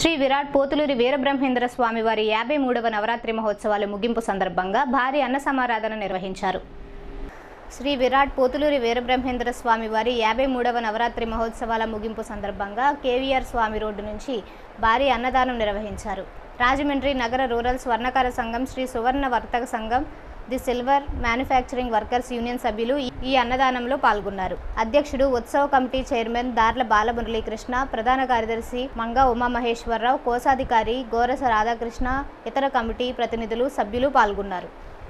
శ్రీ విరాట్ పోతులూరి వీరబ్రహ్మేంద్ర స్వామి వారి యాభై మూడవ నవరాత్రి మహోత్సవాల ముగింపు సందర్భంగా భారీ అన్న సమారాధన నిర్వహించారు శ్రీ విరాట్ పోతులూరి వీరబ్రహ్మేంద్ర స్వామి వారి యాభై మూడవ నవరాత్రి మహోత్సవాల ముగింపు సందర్భంగా కేవీఆర్ స్వామి రోడ్డు నుంచి భారీ అన్నదానం నిర్వహించారు రాజమండ్రి నగర రూరల్ స్వర్ణకార సంఘం శ్రీ సువర్ణ వర్తక సంఘం the silver manufacturing workers union సభ్యులు ఈ అన్నదానంలో పాల్గొన్నారు అధ్యక్షుడు ఉత్సవ కమిటీ చైర్మన్ దార్ల బాలమురళీకృష్ణ ప్రధాన కార్యదర్శి మంగా ఉమామహేశ్వరరావు కోశాధికారి గోరస రాధాకృష్ణ ఇతర కమిటీ ప్రతినిధులు సభ్యులు పాల్గొన్నారు